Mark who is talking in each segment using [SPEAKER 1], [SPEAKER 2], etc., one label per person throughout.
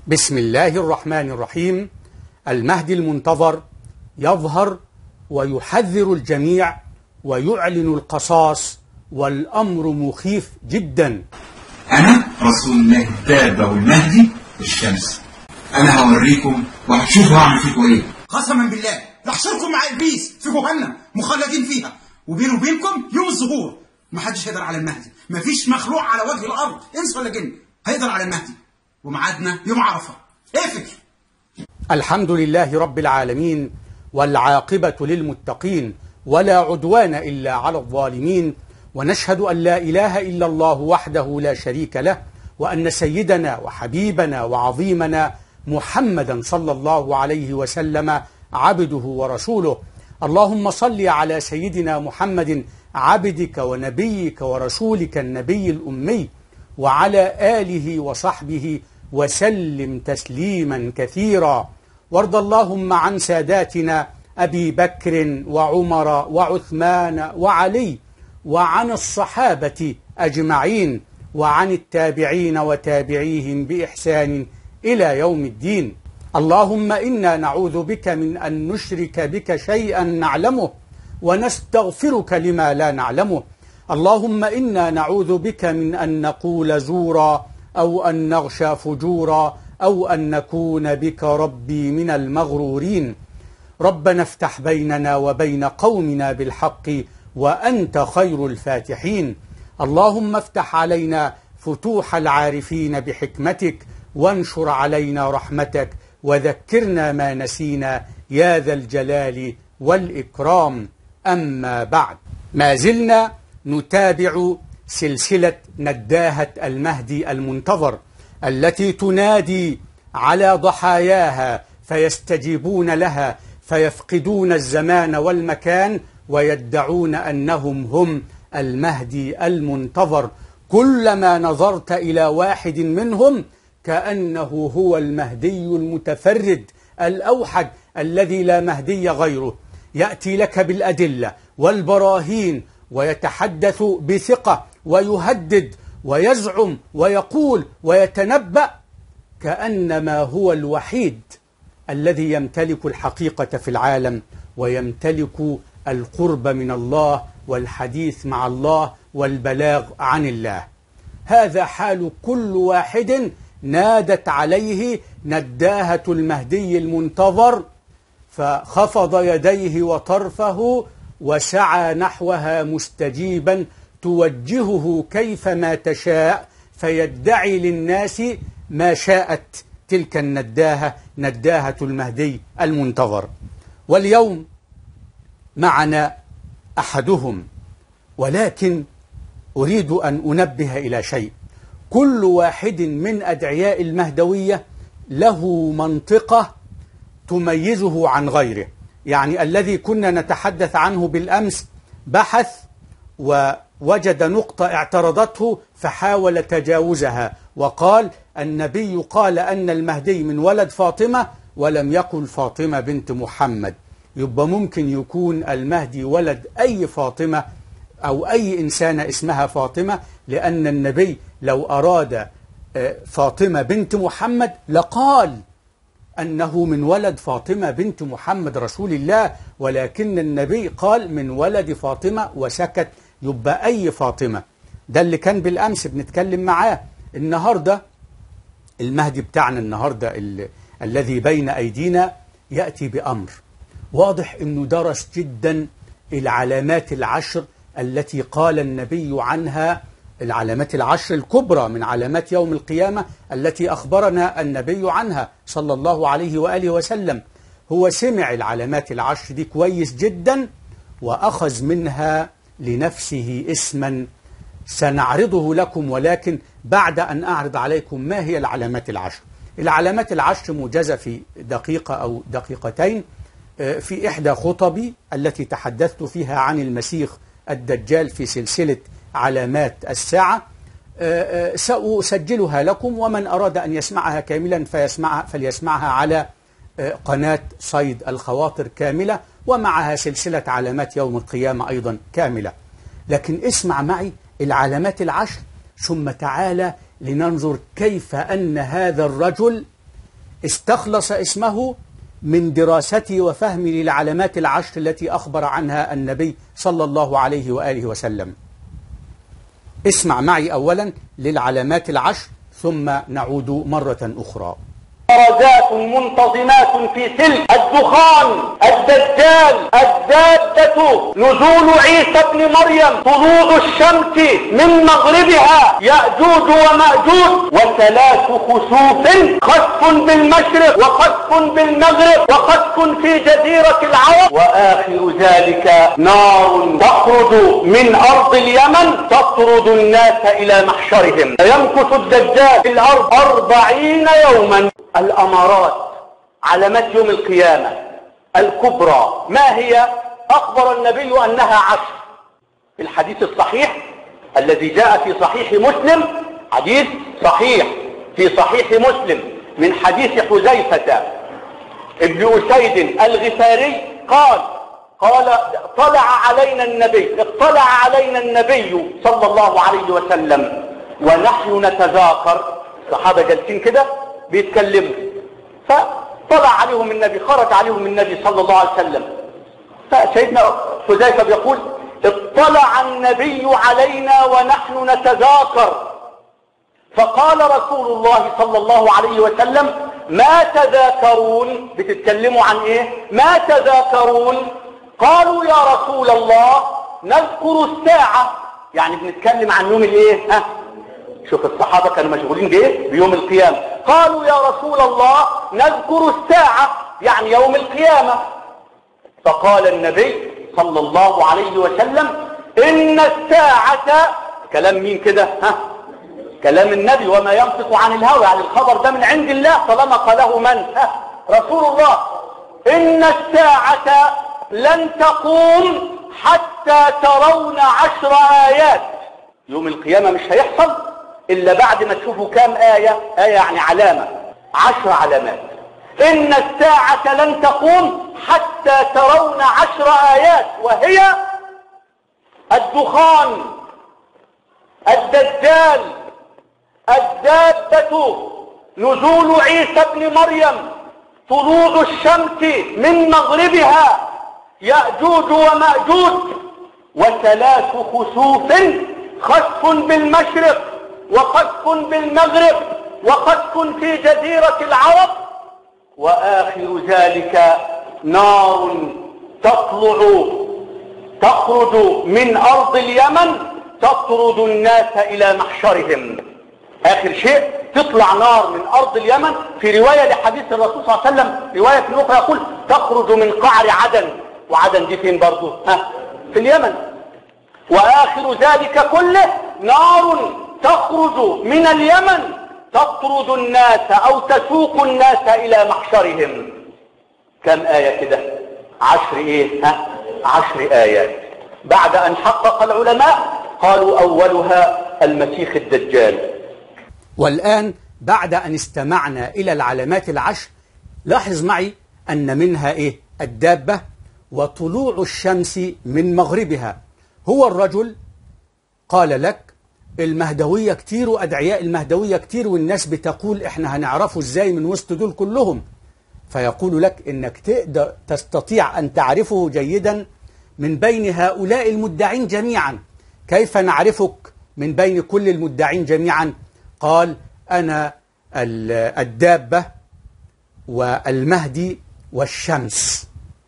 [SPEAKER 1] بسم الله الرحمن الرحيم المهدي المنتظر يظهر ويحذر الجميع ويعلن القصاص والأمر مخيف جدا
[SPEAKER 2] أنا رسول الله الدابة والمهدي والشمس أنا هوريكم وهتشوفوا هعمل فيكم إيه
[SPEAKER 3] قسما بالله لحشركم مع ابليس في جهنم مخلدين فيها وبيني وبينكم يوم الظهور محدش هيقدر على المهدي مفيش مخلوق على وجه الارض انس ولا جن هيقدر على المهدي وميعادنا يوم عرفه اقفل
[SPEAKER 1] الحمد لله رب العالمين والعاقبة للمتقين ولا عدوان إلا على الظالمين ونشهد أن لا إله إلا الله وحده لا شريك له وأن سيدنا وحبيبنا وعظيمنا محمدا صلى الله عليه وسلم عبده ورسوله اللهم صل على سيدنا محمد عبدك ونبيك ورسولك النبي الأمي وعلى آله وصحبه وسلم تسليما كثيرا وارض اللهم عن ساداتنا أبي بكر وعمر وعثمان وعلي وعن الصحابة أجمعين وعن التابعين وتابعيهم بإحسان إلى يوم الدين اللهم إنا نعوذ بك من أن نشرك بك شيئا نعلمه ونستغفرك لما لا نعلمه اللهم إنا نعوذ بك من أن نقول زورا أو أن نغشى فجورا أو أن نكون بك ربي من المغرورين ربنا افتح بيننا وبين قومنا بالحق وأنت خير الفاتحين اللهم افتح علينا فتوح العارفين بحكمتك وانشر علينا رحمتك وذكرنا ما نسينا يا ذا الجلال والإكرام أما بعد ما زلنا نتابع سلسلة نداهة المهدي المنتظر التي تنادي على ضحاياها فيستجيبون لها فيفقدون الزمان والمكان ويدعون أنهم هم المهدي المنتظر كلما نظرت إلى واحد منهم كأنه هو المهدي المتفرد الأوحد الذي لا مهدي غيره يأتي لك بالأدلة والبراهين ويتحدث بثقة ويهدد ويزعم ويقول ويتنبأ كأنما هو الوحيد الذي يمتلك الحقيقة في العالم ويمتلك القرب من الله والحديث مع الله والبلاغ عن الله هذا حال كل واحد نادت عليه نداهة المهدي المنتظر فخفض يديه وطرفه وسعى نحوها مستجيبا توجهه كيفما تشاء فيدعي للناس ما شاءت تلك النداهة نداهة المهدي المنتظر واليوم معنا أحدهم ولكن أريد أن أنبه إلى شيء كل واحد من أدعياء المهدوية له منطقة تميزه عن غيره يعني الذي كنا نتحدث عنه بالأمس بحث ووجد نقطة اعترضته فحاول تجاوزها وقال النبي قال أن المهدي من ولد فاطمة ولم يقل فاطمة بنت محمد يبقى ممكن يكون المهدي ولد أي فاطمة أو أي إنسانة اسمها فاطمة لأن النبي لو أراد فاطمة بنت محمد لقال أنه من ولد فاطمة بنت محمد رسول الله ولكن النبي قال من ولد فاطمة وسكت يبقى أي فاطمة ده اللي كان بالأمس بنتكلم معاه النهاردة المهدي بتاعنا النهاردة ال الذي بين أيدينا يأتي بأمر واضح أنه درس جدا العلامات العشر التي قال النبي عنها العلامات العشر الكبرى من علامات يوم القيامة التي أخبرنا النبي عنها صلى الله عليه وآله وسلم هو سمع العلامات العشر دي كويس جدا وأخذ منها لنفسه اسما سنعرضه لكم ولكن بعد أن أعرض عليكم ما هي العلامات العشر العلامات العشر موجزة في دقيقة أو دقيقتين في إحدى خطبي التي تحدثت فيها عن المسيح الدجال في سلسلة علامات الساعة سأسجلها لكم ومن أراد أن يسمعها كاملا فيسمعها فليسمعها على قناة صيد الخواطر كاملة ومعها سلسلة علامات يوم القيامة أيضا كاملة لكن اسمع معي العلامات العشر ثم تعالى لننظر كيف أن هذا الرجل استخلص اسمه من دراسته وفهمه للعلامات العشر التي أخبر عنها النبي صلى الله عليه وآله وسلم اسمع معي أولا للعلامات العشر ثم نعود مرة أخرى
[SPEAKER 4] درجات منتظمات في سلك الدخان الدجال الدابة نزول عيسى ابن مريم طلوع الشمس من مغربها يأجوج ومأجوج وثلاث خسوف خسف بالمشرق وخسف بالمغرب وخسف في جزيرة العرب وآخر ذلك نار تخرج من أرض اليمن تطرد الناس إلى محشرهم يمكث الدجال في الأرض أربعين يوما الأمارات علامات يوم القيامة الكبرى ما هي أخبر النبي أنها عشر في الحديث الصحيح الذي جاء في صحيح مسلم حديث صحيح في صحيح مسلم من حديث حذيفة ابن أسيد الغفاري قال قال طلع علينا النبي اطلع علينا النبي صلى الله عليه وسلم ونحن نتذاكر الصحابة جالسين كده بيتكلموا فطلع عليهم النبي خرج عليهم النبي صلى الله عليه وسلم فسيدنا حذيفة بيقول اطلع النبي علينا ونحن نتذاكر فقال رسول الله صلى الله عليه وسلم ما تذاكرون بتتكلموا عن ايه ما تذاكرون قالوا يا رسول الله نذكر الساعة يعني بنتكلم عن يوم الايه ها شوف الصحابة كانوا مشغولين بايه بيوم القيامة قالوا يا رسول الله نذكر الساعة يعني يوم القيامة فقال النبي صلى الله عليه وسلم إن الساعة كلام مين كده ها كلام النبي وما ينطق عن الهوى يعني الخبر ده من عند الله طالما قاله من ها رسول الله إن الساعة لن تقوم حتى ترون عشر آيات يوم القيامة مش هيحصل إلا بعد ما تشوفوا كام آية آية يعني علامة عشر علامات إن الساعة لن تقوم حتى ترون عشر آيات وهي الدخان الدجال الدابة نزول عيسى ابن مريم طلوع الشمس من مغربها يأجوج ومأجوج وثلاث خسوف خسف بالمشرق وخسف بالمغرب وخسف في جزيرة العرب وآخر ذلك نار تطلع تخرج من أرض اليمن تطرد الناس إلى محشرهم آخر شيء تطلع نار من أرض اليمن في رواية لحديث الرسول صلى الله عليه وسلم رواية في الأخرى يقول تخرج من قعر عدن وعدن دي فين برضه ها في اليمن وآخر ذلك كله نار تخرج من اليمن تطرد الناس أو تسوق الناس إلى محشرهم كم آية كده عشر إيه ها عشر آيات بعد أن حقق العلماء قالوا أولها المسيح الدجال
[SPEAKER 1] والآن بعد أن استمعنا إلى العلامات العشر لاحظ معي أن منها إيه الدابة وطلوع الشمس من مغربها هو الرجل قال لك المهدوية كتير وأدعياء المهدوية كتير والناس بتقول إحنا هنعرفه إزاي من وسط دول كلهم فيقول لك إنك تقدر تستطيع أن تعرفه جيدا من بين هؤلاء المدعين جميعا كيف نعرفك من بين كل المدعين جميعا قال أنا الدابة والمهدي والشمس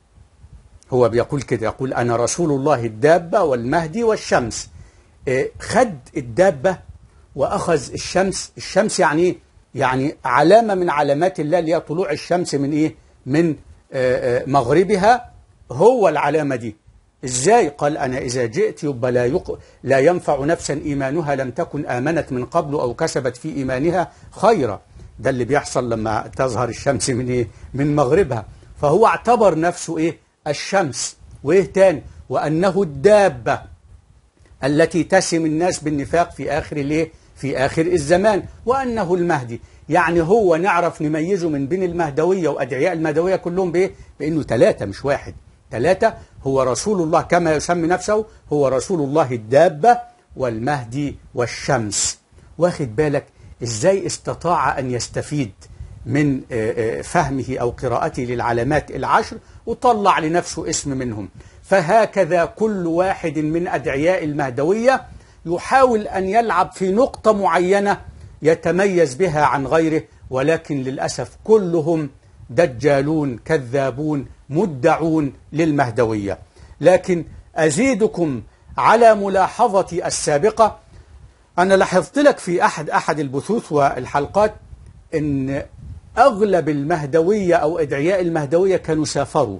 [SPEAKER 1] هو بيقول كده يقول أنا رسول الله الدابة والمهدي والشمس خد الدابة وأخذ الشمس الشمس يعني إيه؟ يعني علامة من علامات الله اللي هي طلوع الشمس من إيه من مغربها هو العلامة دي إزاي قال أنا إذا جئت يبقى لا, يق... لا ينفع نفسا إيمانها لم تكن آمنت من قبل أو كسبت في إيمانها خيرا ده اللي بيحصل لما تظهر الشمس من إيه من مغربها فهو اعتبر نفسه إيه الشمس وإيه تاني وأنه الدابة التي تسم الناس بالنفاق في آخر الايه في آخر الزمان وأنه المهدي يعني هو نعرف نميزه من بين المهدوية وأدعياء المهدوية كلهم بإيه بأنه ثلاثة مش واحد ثلاثة هو رسول الله كما يسمي نفسه هو رسول الله الدابة والمهدي والشمس واخد بالك إزاي استطاع أن يستفيد من آه، آه، فهمه أو قراءته للعلامات العشر وطلع لنفسه اسم منهم فهكذا كل واحد من أدعياء المهدوية يحاول أن يلعب في نقطة معينة يتميز بها عن غيره ولكن للأسف كلهم دجالون كذابون مدعون للمهدوية لكن أزيدكم على ملاحظتي السابقة أنا لاحظت لك في أحد أحد البثوث والحلقات أن أغلب المهدوية أو أدعياء المهدوية كانوا سافروا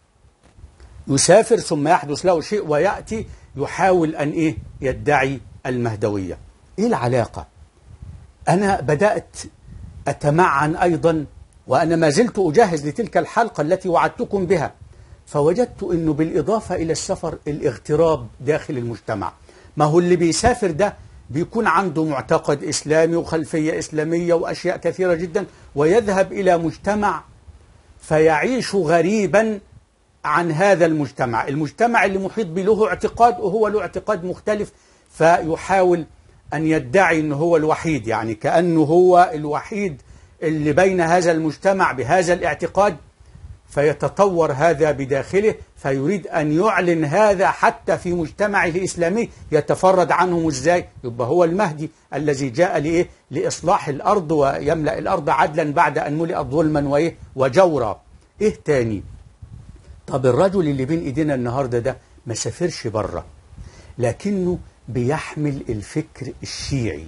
[SPEAKER 1] يسافر ثم يحدث له شيء ويأتي يحاول أن إيه يدعي المهدوية إيه العلاقة أنا بدأت أتمعن أيضا وأنا ما زلت أجهز لتلك الحلقة التي وعدتكم بها فوجدت أنه بالإضافة إلى السفر الاغتراب داخل المجتمع ما هو اللي بيسافر ده بيكون عنده معتقد إسلامي وخلفية إسلامية وأشياء كثيرة جدا ويذهب إلى مجتمع فيعيش غريبا عن هذا المجتمع المجتمع اللي محيط به له اعتقاد وهو له اعتقاد مختلف فيحاول أن يدعي أنه هو الوحيد يعني كأنه هو الوحيد اللي بين هذا المجتمع بهذا الاعتقاد فيتطور هذا بداخله فيريد أن يعلن هذا حتى في مجتمعه الإسلامي يتفرد عنهم إزاي يبقى هو المهدي الذي جاء لإيه لإصلاح الأرض ويملأ الأرض عدلا بعد أن ملئت ظلما وإيه وجورا إيه تاني طب الرجل اللي بين إيدينا النهاردة ده ما سافرش بره لكنه بيحمل الفكر الشيعي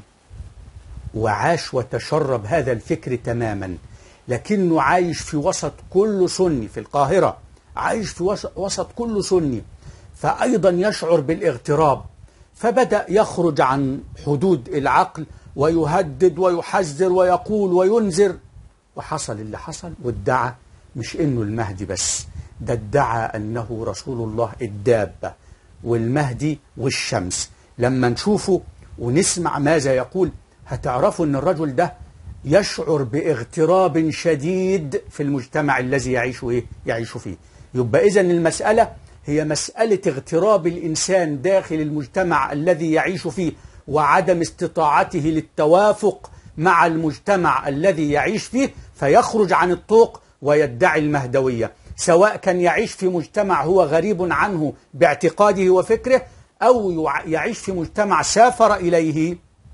[SPEAKER 1] وعاش وتشرب هذا الفكر تماما لكنه عايش في وسط كل سني في القاهرة عايش في وس- وسط كل سني فأيضا يشعر بالاغتراب فبدأ يخرج عن حدود العقل ويهدد ويحذر ويقول وينذر وحصل اللي حصل وادعى مش انه المهدي بس ده ادعى انه رسول الله الدابة والمهدي والشمس لما نشوفه ونسمع ماذا يقول هتعرفوا ان الرجل ده يشعر باغتراب شديد في المجتمع الذي يعيش ايه يعيش فيه يبقى اذا المسألة هي مسألة اغتراب الإنسان داخل المجتمع الذي يعيش فيه وعدم استطاعته للتوافق مع المجتمع الذي يعيش فيه فيخرج عن الطوق ويدعي المهدوية سواء كان يعيش في مجتمع هو غريب عنه باعتقاده وفكره أو يع- يعيش في مجتمع سافر إليه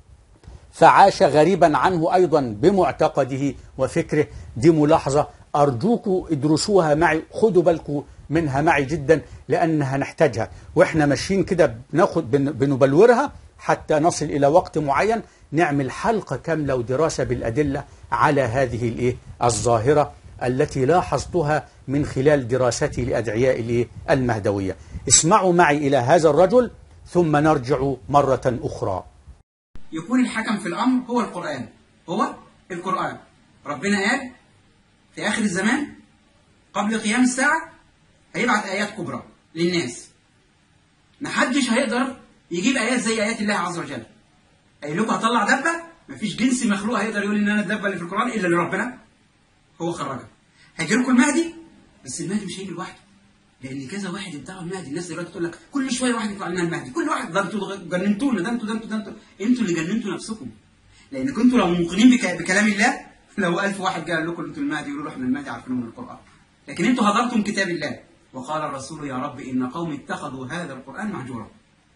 [SPEAKER 1] فعاش غريبا عنه أيضا بمعتقده وفكره دي ملاحظة أرجوكوا ادرسوها معي خدوا بالكم منها معي جدا لأنها نحتاجها وإحنا ماشيين كده بناخد بن- بنبلورها حتى نصل إلى وقت معين نعمل حلقة كاملة ودراسة بالأدلة على هذه الإيه الظاهرة التي لاحظتها من خلال دراستي لأدعياء الإيه المهدوية اسمعوا معي إلى هذا الرجل ثم نرجع مرة أخرى
[SPEAKER 3] يكون الحكم في الأمر هو القرآن هو القرآن ربنا قال في آخر الزمان قبل قيام الساعة هيبعت آيات كبرى للناس محدش هيقدر يجيب آيات زي آيات الله عز وجل قايل لكم هطلع دبة مفيش جنس مخلوق هيقدر يقول إن أنا الدبة اللي في القرآن إلا اللي ربنا هو خرجها هيجي لكم المهدي بس المهدي مش هيجي لوحده لان كذا واحد ادعوا المهدي الناس دلوقتي تقول لك كل شويه واحد يطلع لنا المهدي كل واحد ده انتوا جننتونا ده انتوا ده انتوا ده انتوا انتوا اللي جننتوا نفسكم لان كنتوا لو موقنين بك... بكلام الله لو ألف واحد قال لكم انتوا المهدي يقولوا له احنا المهدي عارفينه من القران لكن انتوا هدرتم كتاب الله وقال الرسول يا رب ان قوم اتخذوا هذا القران مهجورا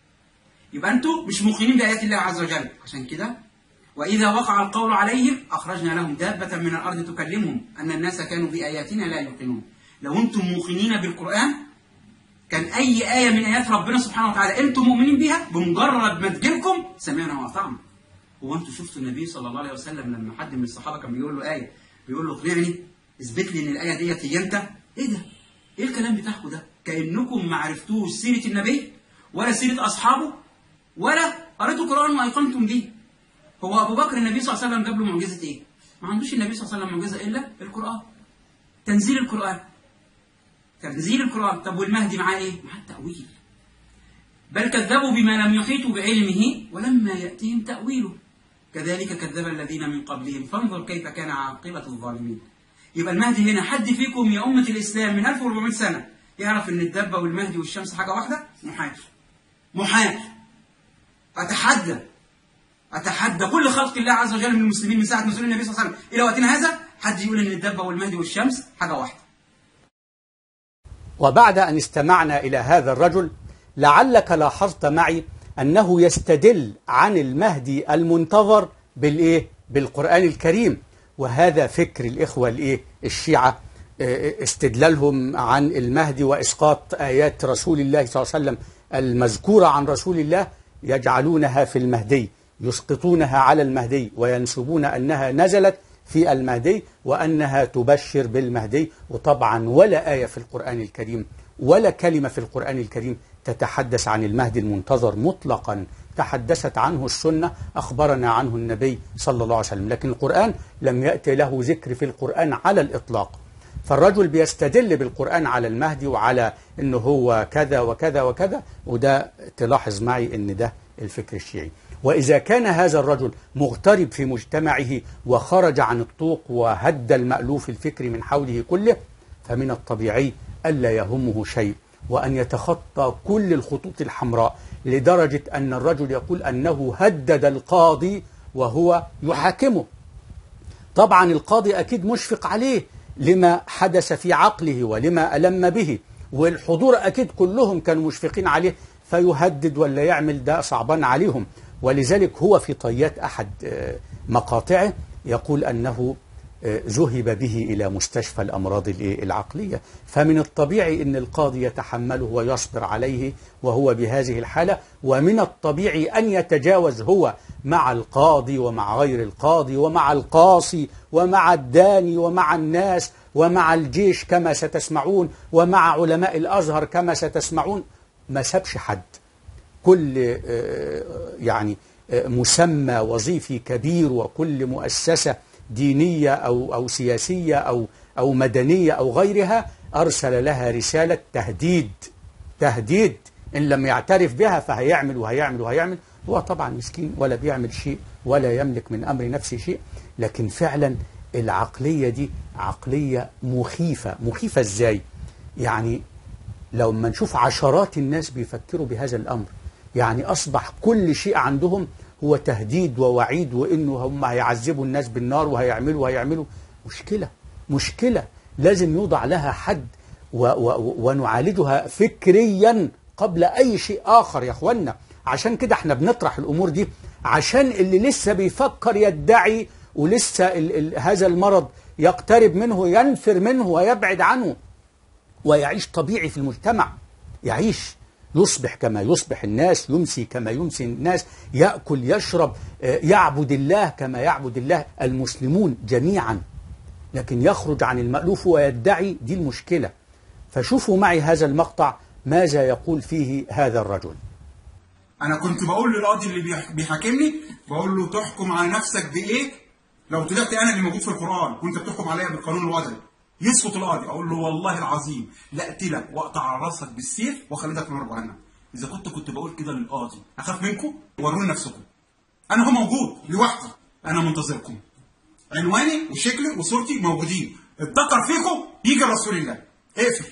[SPEAKER 3] يبقى انتوا مش موقنين بايات الله عز وجل عشان كده واذا وقع القول عليهم اخرجنا لهم دابه من الارض تكلمهم ان الناس كانوا باياتنا لا يوقنون لو انتم موقنين بالقران كان اي ايه من ايات ربنا سبحانه وتعالى انتم مؤمنين بيها بمجرد ما تجيلكم سمعنا واطعنا هو انتوا شفتوا النبي صلى الله عليه وسلم لما حد من الصحابه كان بيقول له ايه بيقول له اقنعني اثبت لي ان الايه ديت هي انت ايه ده ايه الكلام بتاعكم ده كانكم ما عرفتوش سيره النبي ولا سيره اصحابه ولا قريتوا القران وايقنتم بيه هو ابو بكر النبي صلى الله عليه وسلم جاب له معجزه ايه ما عندوش النبي صلى الله عليه وسلم معجزه الا القران تنزيل القران تنزيل القرآن طب والمهدي معاه ايه؟ معاه التأويل بل كذبوا بما لم يحيطوا بعلمه ولما يأتيهم تأويله كذلك كذب الذين من قبلهم فانظر كيف كان عاقبة الظالمين يبقى المهدي هنا حد فيكم يا أمة الإسلام من 1400 سنة يعرف إن الدبة والمهدي والشمس حاجة واحدة محال محال أتحدى أتحدى كل خلق الله عز وجل من المسلمين من ساعة نزول النبي صلى الله عليه وسلم إلى وقتنا هذا حد يقول ان الدبه والمهدي والشمس حاجه واحده
[SPEAKER 1] وبعد أن استمعنا إلى هذا الرجل لعلك لاحظت معي أنه يستدل عن المهدي المنتظر بالإيه؟ بالقرآن الكريم وهذا فكر الإخوة الإيه؟ الشيعة آه، استدلالهم عن المهدي وإسقاط آيات رسول الله صلى الله عليه وسلم المذكورة عن رسول الله يجعلونها في المهدي يسقطونها على المهدي وينسبون أنها نزلت في المهدي وأنها تبشر بالمهدي وطبعا ولا آية في القرآن الكريم ولا كلمة في القرآن الكريم تتحدث عن المهدي المنتظر مطلقا تحدثت عنه السنة أخبرنا عنه النبي صلى الله عليه وسلم لكن القرآن لم يأتي له ذكر في القرآن على الإطلاق فالرجل بيستدل بالقرآن على المهدي وعلى أنه هو كذا وكذا وكذا وده تلاحظ معي أن ده الفكر الشيعي وإذا كان هذا الرجل مغترب في مجتمعه وخرج عن الطوق وهد المألوف الفكري من حوله كله فمن الطبيعي ألا يهمه شيء وأن يتخطى كل الخطوط الحمراء لدرجة أن الرجل يقول أنه هدد القاضي وهو يحاكمه طبعا القاضي أكيد مشفق عليه لما حدث في عقله ولما ألم به والحضور أكيد كلهم كانوا مشفقين عليه فيهدد ولا يعمل ده صعبان عليهم ولذلك هو في طيات أحد آه، مقاطعه يقول أنه آه، ذهب به إلى مستشفى الأمراض الإيه؟ العقلية فمن الطبيعي أن القاضي يتحمله ويصبر عليه وهو بهذه الحالة ومن الطبيعي أن يتجاوز هو مع القاضي ومع غير القاضي ومع القاصي ومع الداني ومع الناس ومع الجيش كما ستسمعون ومع علماء الأزهر كما ستسمعون ما سابش حد كل آه، يعني آه، مسمى وظيفي كبير وكل مؤسسة دينية أو أو سياسية أو أو مدنية أو غيرها أرسل لها رسالة تهديد تهديد إن لم يعترف بها فهيعمل وهيعمل وهيعمل هو طبعا مسكين ولا بيعمل شيء ولا يملك من أمر نفسه شيء لكن فعلا العقلية دي عقلية مخيفة مخيفة إزاي يعني لو ما نشوف عشرات الناس بيفكروا بهذا الأمر يعني أصبح كل شيء عندهم هو تهديد ووعيد وإنه هم هيعذبوا الناس بالنار وهيعملوا وهيعملوا مشكلة مشكلة لازم يوضع لها حد و و ونعالجها فكريا قبل أي شيء آخر يا أخوانا عشان كده احنا بنطرح الأمور دي عشان اللي لسه بيفكر يدعي ولسه ال ال هذا المرض يقترب منه ينفر منه ويبعد عنه ويعيش طبيعي في المجتمع يعيش يصبح كما يصبح الناس يمسي كما يمسي الناس يأكل يشرب آه، يعبد الله كما يعبد الله المسلمون جميعا لكن يخرج عن المألوف ويدعي دي المشكلة فشوفوا معي هذا المقطع ماذا يقول فيه هذا الرجل
[SPEAKER 3] انا كنت بقول للقاضي اللي بيح- بيحاكمني بقول له تحكم على نفسك بايه لو طلعت انا اللي موجود في القران وانت بتحكم عليا بالقانون الوضعي يسقط القاضي اقول له والله العظيم لا اقتلك واقطع راسك بالسيف واخلدك في نار جهنم اذا كنت كنت بقول كده للقاضي اخاف منكم وروني نفسكم انا هو موجود لوحدي انا منتظركم عنواني وشكلي وصورتي موجودين اتذكر فيكم يجي رسول الله اقفل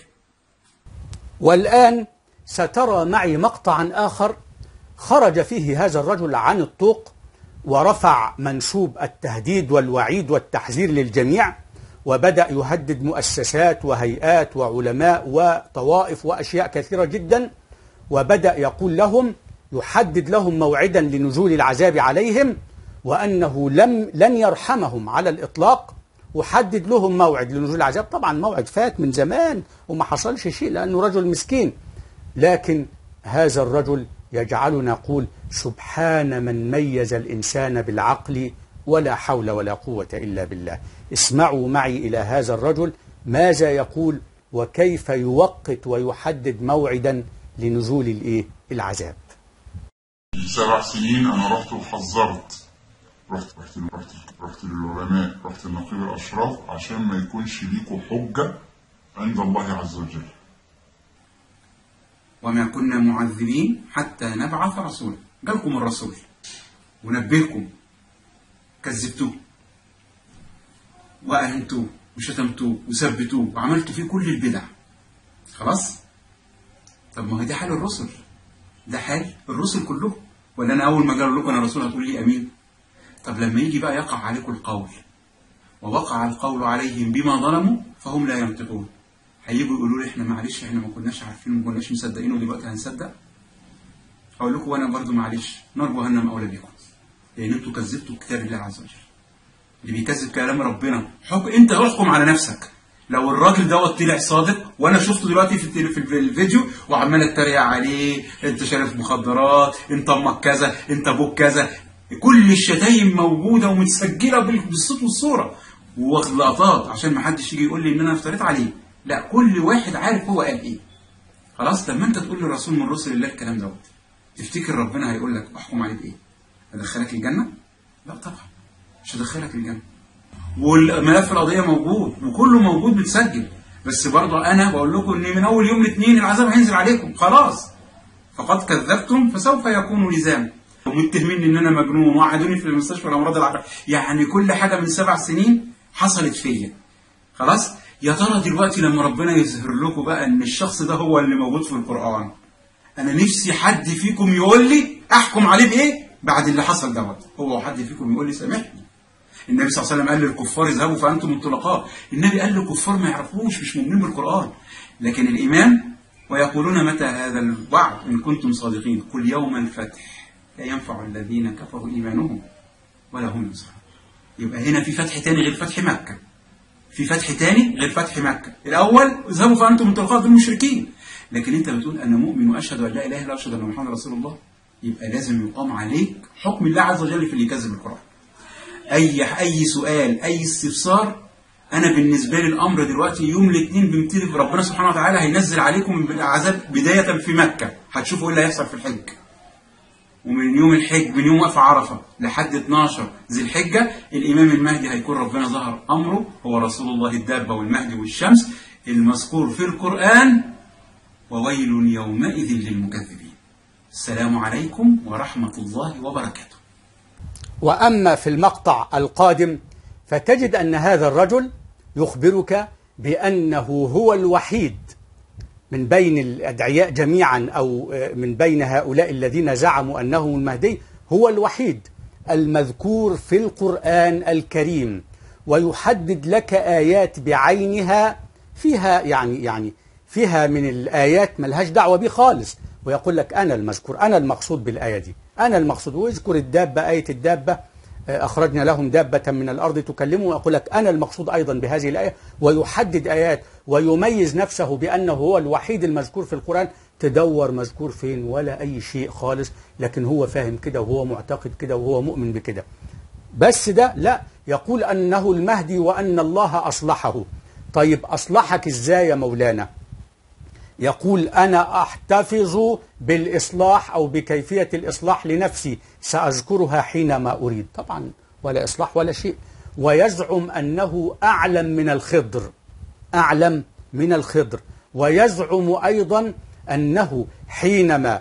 [SPEAKER 1] والآن سترى معي مقطعا آخر خرج فيه هذا الرجل عن الطوق ورفع منسوب التهديد والوعيد والتحذير للجميع وبدأ يهدد مؤسسات وهيئات وعلماء وطوائف وأشياء كثيرة جدا وبدأ يقول لهم يحدد لهم موعدا لنزول العذاب عليهم وأنه لم لن يرحمهم على الإطلاق وحدد لهم موعد لنزول العذاب طبعا موعد فات من زمان وما حصلش شيء لأنه رجل مسكين لكن هذا الرجل يجعلنا نقول سبحان من ميز الإنسان بالعقل ولا حول ولا قوة إلا بالله اسمعوا معي إلى هذا الرجل ماذا يقول وكيف يوقت ويحدد موعدا لنزول الإيه؟ العذاب
[SPEAKER 5] سبع سنين انا رحت وحذرت رحت رحت رحت رحت للعلماء رحت لنقيب الاشراف عشان ما يكونش ليكوا حجه عند الله عز وجل
[SPEAKER 3] وما كنا معذبين حتى نبعث رسولا جالكم الرسول ونبهكم كذبتوه وأهنتوه وشتمتوه وثبتوه وعملتوا فيه كل البدع خلاص طب ما هو ده حال الرسل ده حال الرسل كلهم ولا انا اول ما قالوا لكم انا رسول هتقول لي امين طب لما يجي بقى يقع عليكم القول ووقع القول عليهم بما ظلموا فهم لا ينطقون هيجوا يقولوا لي احنا معلش احنا ما كناش عارفين وما كناش مصدقين ودلوقتي هنصدق اقول لكم وانا برضو معلش نار جهنم اولى بكم لان انتوا كذبتوا كتاب الله عز وجل اللي بيكذب كلام ربنا حكم انت احكم على نفسك لو الراجل دوت طلع صادق وانا شفته دلوقتي في التل- في الفيديو وعمال اتريق عليه انت شارب مخدرات انت امك كذا انت ابوك كذا كل الشتايم موجوده ومتسجله بال- بالصوت والصوره واخد لقطات عشان ما حدش يجي يقول لي ان انا افتريت عليه لا كل واحد عارف هو قال ايه خلاص لما انت تقول للرسول من رسل الله الكلام دوت تفتكر ربنا هيقول لك احكم عليه بايه؟ ادخلك الجنه؟ لا طبعا مش هدخلك الجنه والملف القضيه موجود وكله موجود متسجل بس برضه انا بقول لكم ان من اول يوم الاثنين العذاب هينزل عليكم خلاص فقد كذبتم فسوف يكون لزاما ومتهمين ان انا مجنون وقعدوني في المستشفى الامراض العقليه يعني كل حاجه من سبع سنين حصلت فيا خلاص يا ترى دلوقتي لما ربنا يظهر لكم بقى ان الشخص ده هو اللي موجود في القران انا نفسي حد فيكم يقول لي احكم عليه بايه بعد اللي حصل دوت هو حد فيكم يقول لي سامحني النبي صلى الله عليه وسلم قال للكفار اذهبوا فانتم الطلقاء النبي قال للكفار ما يعرفوش مش مؤمنين بالقران لكن الايمان ويقولون متى هذا الوعد ان كنتم صادقين قل يوم الفتح لا ينفع الذين كفروا ايمانهم ولا هم ينصرون يبقى هنا في فتح تاني غير فتح مكه في فتح تاني غير فتح مكة الأول اذهبوا فأنتم الطلقاء بالمشركين لكن أنت بتقول أنا مؤمن وأشهد أن لا إله إلا أشهد أن محمد رسول الله يبقى لازم يقام عليك حكم الله عز وجل في اللي يكذب القرآن أي أي سؤال أي استفسار أنا بالنسبة لي الأمر دلوقتي يوم الاثنين بيبتدي ربنا سبحانه وتعالى هينزل عليكم العذاب بداية في مكة هتشوفوا إيه اللي هيحصل في الحج ومن يوم الحج من يوم وقف عرفة لحد 12 ذي الحجة الإمام المهدي هيكون ربنا ظهر أمره هو رسول الله الدابة والمهدي والشمس المذكور في القرآن وويل يومئذ للمكذبين السلام عليكم ورحمة الله وبركاته
[SPEAKER 1] وأما في المقطع القادم فتجد أن هذا الرجل يخبرك بأنه هو الوحيد من بين الأدعياء جميعا أو من بين هؤلاء الذين زعموا أنه المهدي هو الوحيد المذكور في القرآن الكريم ويحدد لك آيات بعينها فيها يعني يعني فيها من الآيات ملهاش دعوة بيه خالص ويقول لك أنا المذكور أنا المقصود بالآية دي أنا المقصود ويذكر الدابة آية الدابة أخرجنا لهم دابة من الأرض تكلمه ويقول لك أنا المقصود أيضا بهذه الآية ويحدد آيات ويميز نفسه بأنه هو الوحيد المذكور في القرآن تدور مذكور فين ولا أي شيء خالص لكن هو فاهم كده وهو معتقد كده وهو مؤمن بكده بس ده لا يقول أنه المهدي وأن الله أصلحه طيب أصلحك إزاي يا مولانا يقول أنا أحتفظ بالإصلاح أو بكيفية الإصلاح لنفسي سأذكرها حينما أريد طبعا ولا إصلاح ولا شيء ويزعم أنه أعلم من الخضر أعلم من الخضر ويزعم أيضا أنه حينما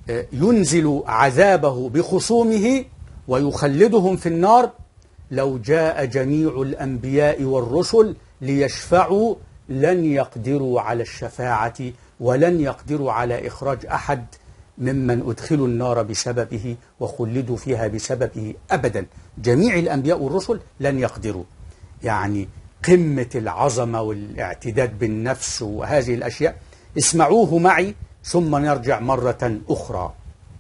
[SPEAKER 1] ينزل عذابه بخصومه ويخلدهم في النار لو جاء جميع الأنبياء والرسل ليشفعوا لن يقدروا على الشفاعة ولن يقدروا على إخراج أحد ممن أدخلوا النار بسببه وخلدوا فيها بسببه أبدا جميع الأنبياء والرسل لن يقدروا يعني قمة العظمة والاعتداد بالنفس وهذه الأشياء اسمعوه معي ثم نرجع مرة أخرى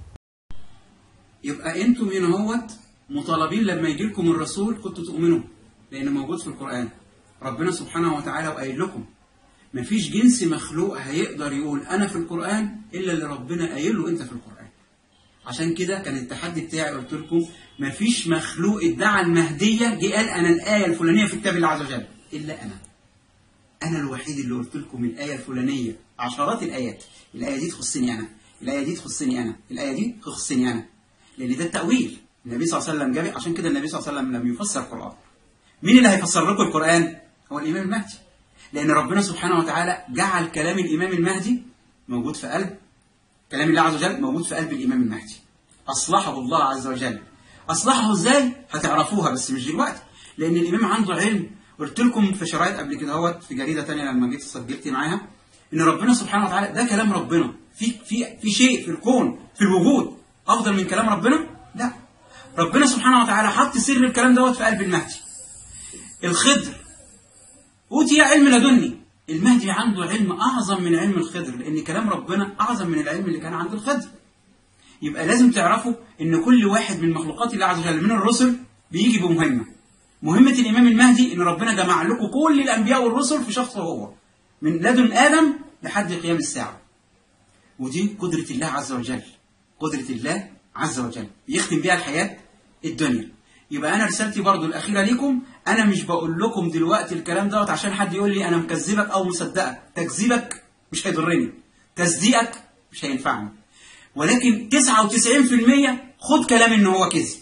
[SPEAKER 3] يبقى انتم هنا هوت مطالبين لما يجي لكم الرسول كنتوا تؤمنوا لان موجود في القران ربنا سبحانه وتعالى وقايل لكم مفيش جنس مخلوق هيقدر يقول انا في القران الا اللي ربنا قايل له انت في القران عشان كده كان التحدي بتاعي قلت لكم مفيش مخلوق ادعى المهديه جه قال انا الايه الفلانيه في كتاب الله عز وجل الا انا انا الوحيد اللي قلت لكم الايه الفلانيه عشرات الايات الايه دي تخصني انا الايه دي تخصني انا الايه دي تخصني انا لان ده التاويل النبي صلى الله عليه وسلم جاب عشان كده النبي صلى الله عليه وسلم لم يفسر القران مين اللي هيفسر لكم القران هو الامام المهدي لان ربنا سبحانه وتعالى جعل كلام الامام المهدي موجود في قلب كلام الله عز وجل موجود في قلب الامام المهدي اصلحه الله عز وجل اصلحه ازاي هتعرفوها بس مش دلوقتي لان الامام عنده علم قلت لكم في شرايط قبل كده اهوت في جريده ثانيه لما جيت سجلت معاها ان ربنا سبحانه وتعالى ده كلام ربنا في في في شيء في الكون في الوجود افضل من كلام ربنا لا ربنا سبحانه وتعالى حط سر الكلام دوت في قلب المهدي الخضر أوتي علم لدني المهدي عنده علم أعظم من علم الخضر لأن كلام ربنا أعظم من العلم اللي كان عند الخضر يبقى لازم تعرفوا ان كل واحد من مخلوقات الله عز وجل من الرسل بيجي بمهمه مهمه الامام المهدي ان ربنا جمع لكم كل الانبياء والرسل في شخصه هو من لدن ادم لحد قيام الساعه ودي قدره الله عز وجل قدره الله عز وجل يختم بيها الحياه الدنيا يبقى انا رسالتي برضو الاخيره ليكم انا مش بقول لكم دلوقتي الكلام دوت عشان حد يقول لي انا مكذبك او مصدقك تكذيبك مش هيضرني تصديقك مش هينفعني ولكن 99% خد كلامي ان هو كذب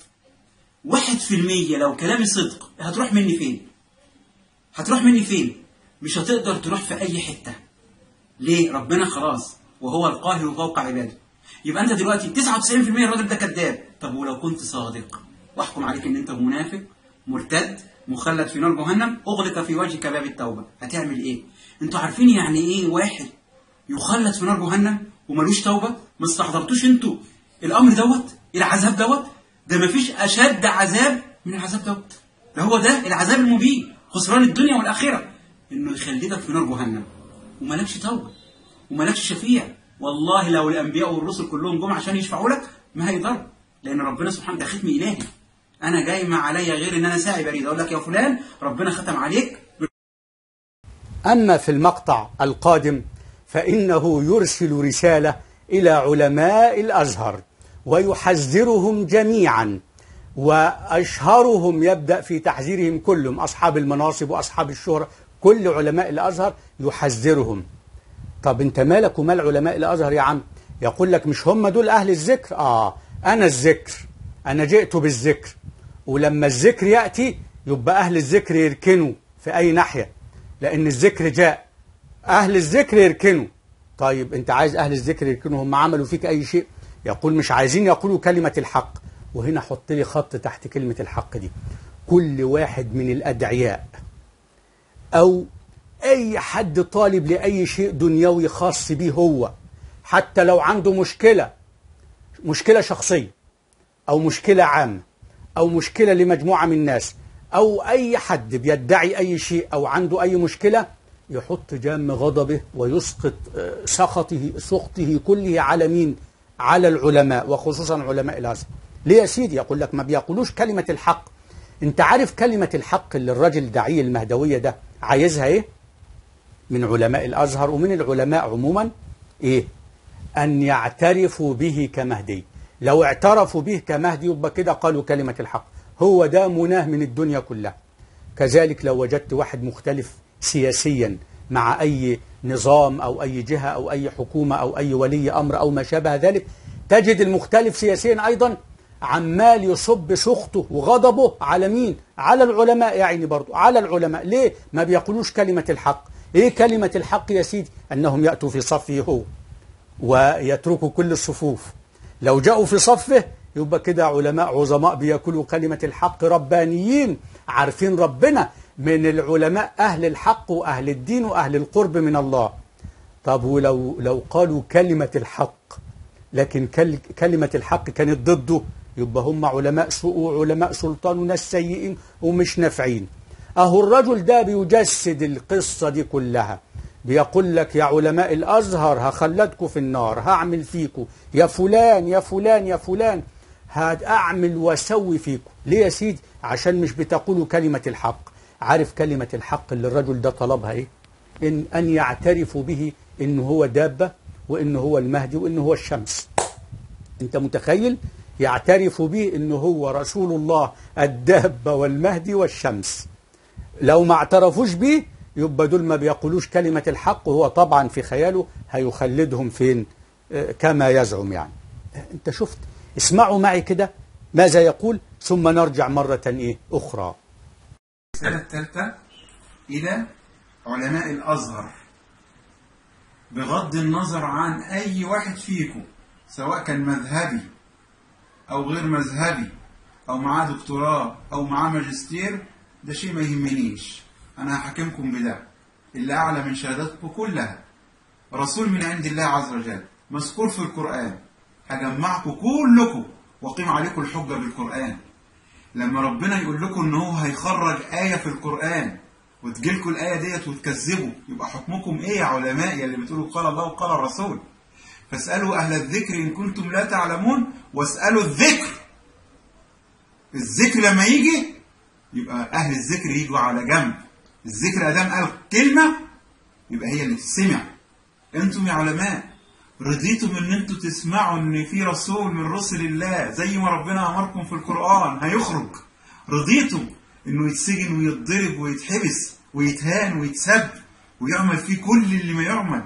[SPEAKER 3] 1% لو كلامي صدق هتروح مني فين هتروح مني فين مش هتقدر تروح في اي حتة ليه ربنا خلاص وهو القاهر فوق عباده يبقى انت دلوقتي 99% الراجل ده كذاب طب ولو كنت صادق واحكم عليك ان انت منافق مرتد مخلد في نار جهنم اغلق في وجهك باب التوبه هتعمل ايه انتوا عارفين يعني ايه واحد يخلد في نار جهنم وملوش توبه ما استحضرتوش انتوا الامر دوت العذاب دوت ده مفيش اشد عذاب من العذاب دوت ده هو ده العذاب المبين خسران الدنيا والاخره انه يخلدك في نار جهنم وملكش توبه وملكش شفيع والله لو الانبياء والرسل كلهم جم عشان يشفعوا لك ما هيقدروا لان ربنا سبحانه ده ختم الهي انا جاي ما عليا غير ان انا ساعي بريد اقول لك يا فلان ربنا ختم عليك
[SPEAKER 1] أما في المقطع القادم فإنه يرسل رسالة إلى علماء الأزهر ويحذرهم جميعا وأشهرهم يبدأ في تحذيرهم كلهم أصحاب المناصب وأصحاب الشهرة كل علماء الأزهر يحذرهم طب انت مالك ومال علماء الأزهر يا عم يقول لك مش هم دول أهل الذكر آه أنا الذكر أنا جئت بالذكر ولما الذكر يأتي يبقى أهل الذكر يركنوا في أي ناحية لأن الذكر جاء أهل الذكر يركنوا طيب أنت عايز أهل الذكر يركنوا هم عملوا فيك أي شيء يقول مش عايزين يقولوا كلمة الحق وهنا حط لي خط تحت كلمة الحق دي كل واحد من الأدعياء أو أي حد طالب لأي شيء دنيوي خاص به هو حتى لو عنده مشكلة مشكلة شخصية أو مشكلة عامة أو مشكلة لمجموعة من الناس أو أي حد بيدعي أي شيء أو عنده أي مشكلة يحط جام غضبه ويسقط آه، سخطه سخطه كله على مين؟ على العلماء وخصوصا علماء الأزهر. ليه يا سيدي؟ يقول لك ما بيقولوش كلمة الحق. أنت عارف كلمة الحق اللي الراجل داعية المهدوية ده عايزها إيه؟ من علماء الأزهر ومن العلماء عموما إيه؟ أن يعترفوا به كمهدي لو اعترفوا به كمهدي يبقى كده قالوا كلمة الحق هو ده مناه من الدنيا كلها كذلك لو وجدت واحد مختلف سياسيا مع أي نظام أو أي جهة أو أي حكومة أو أي ولي أمر أو ما شابه ذلك تجد المختلف سياسيا أيضا عمال يصب سخطه وغضبه على مين؟ على العلماء يا عيني برضو على العلماء ليه؟ ما بيقولوش كلمة الحق إيه كلمة الحق يا سيدي؟ أنهم يأتوا في صفه هو ويتركوا كل الصفوف لو جاءوا في صفه يبقى كده علماء عظماء بياكلوا كلمة الحق ربانيين عارفين ربنا من العلماء أهل الحق وأهل الدين وأهل القرب من الله طب ولو لو قالوا كلمة الحق لكن كل كلمة الحق كانت ضده يبقى هم علماء سوء وعلماء سلطان وناس سيئين ومش نافعين أهو الرجل ده بيجسد القصة دي كلها بيقول لك يا علماء الأزهر هخلدكم في النار هعمل فيكم يا فلان يا فلان يا فلان هأعمل وأسوي فيكم ليه يا سيدي عشان مش بتقولوا كلمة الحق عارف كلمة الحق اللي الرجل ده طلبها ايه إن أن يعترفوا به إن هو دابة وإن هو المهدي وإن هو الشمس أنت متخيل يعترف به إن هو رسول الله الدابة والمهدي والشمس لو ما اعترفوش به يبقى دول ما بيقولوش كلمة الحق وهو طبعا في خياله هيخلدهم فين آه، كما يزعم يعني آه، انت شفت اسمعوا معي كده ماذا يقول ثم نرجع مرة ايه اخرى
[SPEAKER 3] الرسالة الثالثة إلى علماء الأزهر بغض النظر عن أي واحد فيكم سواء كان مذهبي أو غير مذهبي أو معاه دكتوراه أو معاه ماجستير ده شيء ما يهمنيش أنا هحكمكم بده اللي أعلى من شهاداتكم كلها رسول من عند الله عز وجل مذكور في القرآن هجمعكم كلكم وأقيم عليكم الحجة بالقرآن لما ربنا يقول لكم ان هو هيخرج آية في القرآن وتجيلكم الآية ديت وتكذبوا يبقى حكمكم ايه يا علماء يا اللي بتقولوا قال الله وقال الرسول فاسألوا أهل الذكر إن كنتم لا تعلمون واسألوا الذكر الذكر لما يجي يبقى أهل الذكر يجوا على جنب الذكر أدام قال كلمة يبقى هي اللي تسمع انتم يا علماء رضيتم ان انتم تسمعوا ان في رسول من رسل الله زي ما ربنا امركم في القرآن هيخرج رضيتم انه يتسجن ويتضرب ويتحبس ويتهان ويتسب ويعمل فيه كل اللي ما يعمل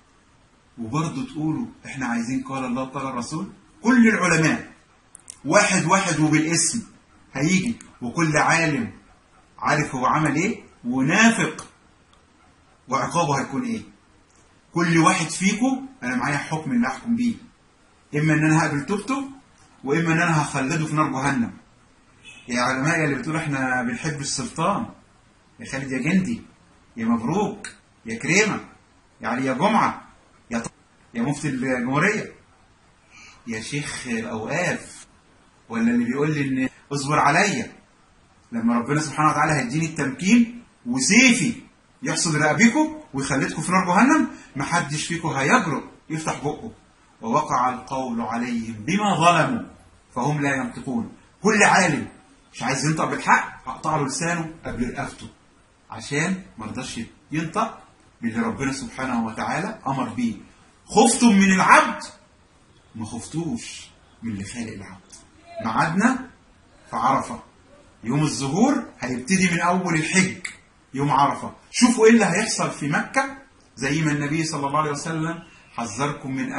[SPEAKER 3] وبرضه تقولوا احنا عايزين قال الله قال الرسول كل العلماء واحد واحد وبالاسم هيجي وكل عالم عارف هو عمل ايه ونافق وعقابه هيكون ايه كل واحد فيكم انا معايا حكم اللي احكم بيه اما ان انا هقبل توبته واما ان انا هخلده في نار جهنم يا علماء يا اللي بتقولوا احنا بنحب السلطان يا خالد يا جندي يا مبروك يا كريمه يا علي يا جمعه يا ط... يا مفتي الجمهوريه يا شيخ الاوقاف ولا اللي بيقول لي ان اصبر عليا لما ربنا سبحانه وتعالى هيديني التمكين وسيفي يحصد رقبكم ويخلدكم في نار جهنم محدش فيكم هيجرؤ يفتح بقه ووقع القول عليهم بما ظلموا فهم لا ينطقون كل عالم مش عايز ينطق بالحق هقطع له لسانه قبل رقبته عشان ما رضاش ينطق باللي ربنا سبحانه وتعالى امر بيه خفتم من العبد ما خفتوش من اللي خالق العبد ميعادنا في عرفه يوم الظهور هيبتدي من اول الحج يوم عرفه شوفوا ايه اللي هيحصل في مكه زي ما النبي صلى الله عليه وسلم حذركم من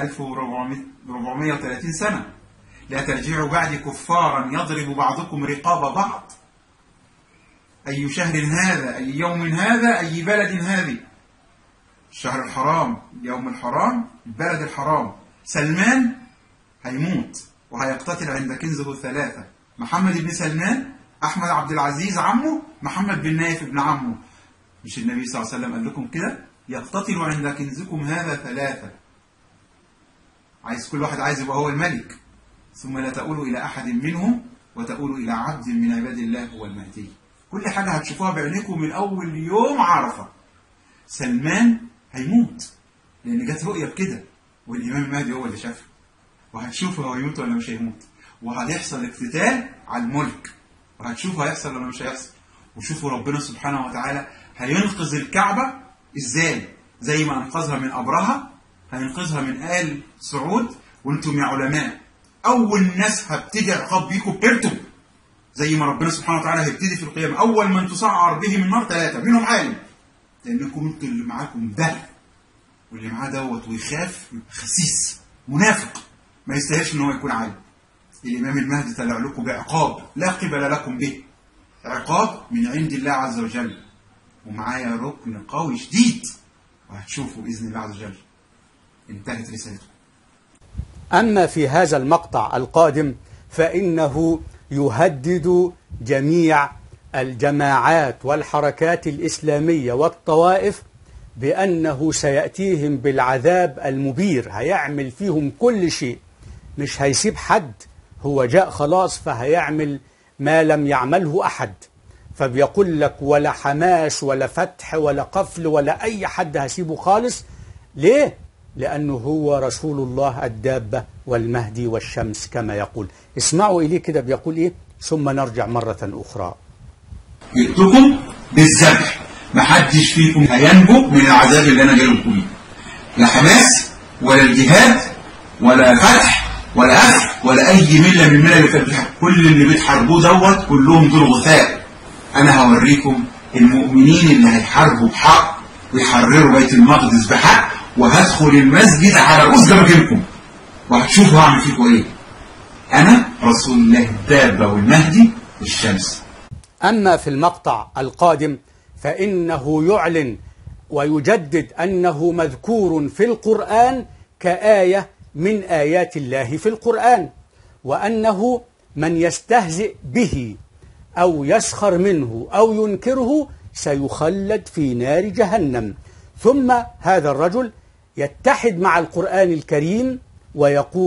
[SPEAKER 3] 1430 سنه لا ترجعوا بعد كفارا يضرب بعضكم رقاب بعض أي شهر هذا أي يوم هذا أي بلد هذه الشهر الحرام يوم الحرام البلد الحرام سلمان هيموت وهيقتتل عند كنزه ثلاثة محمد بن سلمان أحمد عبد العزيز عمه محمد بن نايف ابن عمه مش النبي صلى الله عليه وسلم قال لكم كده يقتتل عند كنزكم هذا ثلاثة عايز كل واحد عايز يبقى هو الملك ثم لا تقولوا إلى أحد منهم وتقولوا إلى عبد من عباد الله هو المهدي كل حاجة هتشوفوها بعينيكم من أول يوم عرفة سلمان هيموت لأن جت رؤية بكده والإمام المهدي هو اللي شافها وهتشوفه هو يموت ولا مش هيموت وهيحصل اقتتال على الملك وهتشوفوا هيحصل ولا مش هيحصل وشوفوا ربنا سبحانه وتعالى هينقذ الكعبة ازاي زي ما انقذها من أبرهة هينقذها من آل سعود وانتم يا علماء أول ناس هبتدي عقاب بيكم انتم زي ما ربنا سبحانه وتعالى هيبتدي في القيامة أول من تسعر بهم النار ثلاثة منهم عالم لأنكم انتوا اللي معاكم ده واللي معاه دوت ويخاف يبقى خسيس منافق ما يستاهلش ان هو يكون عالم الإمام المهدي طلع لكم بعقاب لا قبل لكم به عقاب من عند الله عز وجل ومعايا ركن قوي شديد وهتشوفوا بإذن الله عز وجل انتهت رسالته
[SPEAKER 1] أما في هذا المقطع القادم فإنه يهدد جميع الجماعات والحركات الإسلامية والطوائف بأنه سيأتيهم بالعذاب المبير هيعمل فيهم كل شيء مش هيسيب حد هو جاء خلاص فهيعمل ما لم يعمله أحد فبيقول لك ولا حماس ولا فتح ولا قفل ولا أي حد هسيبه خالص ليه؟ لأنه هو رسول الله الدابة والمهدي والشمس كما يقول اسمعوا إليه كده بيقول إيه ثم نرجع مرة أخرى
[SPEAKER 2] جئتكم بالذبح محدش فيكم هينجو من العذاب اللي انا جاي لكم بيه لا حماس ولا الجهاد ولا فتح ولا اخذ ولا اي مله من المله اللي فاتت كل اللي بتحاربوه دوت كلهم دول غثاء انا هوريكم المؤمنين اللي هيحاربوا بحق ويحرروا بيت المقدس بحق وهدخل المسجد على رؤوس جماهيركم وهتشوفوا هعمل فيكم ايه انا رسول الله الدابه والمهدي والشمس
[SPEAKER 1] أما في المقطع القادم فإنه يعلن ويجدد أنه مذكور في القرآن كآية من آيات الله في القرآن وأنه من يستهزئ به أو يسخر منه أو ينكره سيخلد في نار جهنم ثم هذا الرجل يتحد مع القرآن الكريم ويقول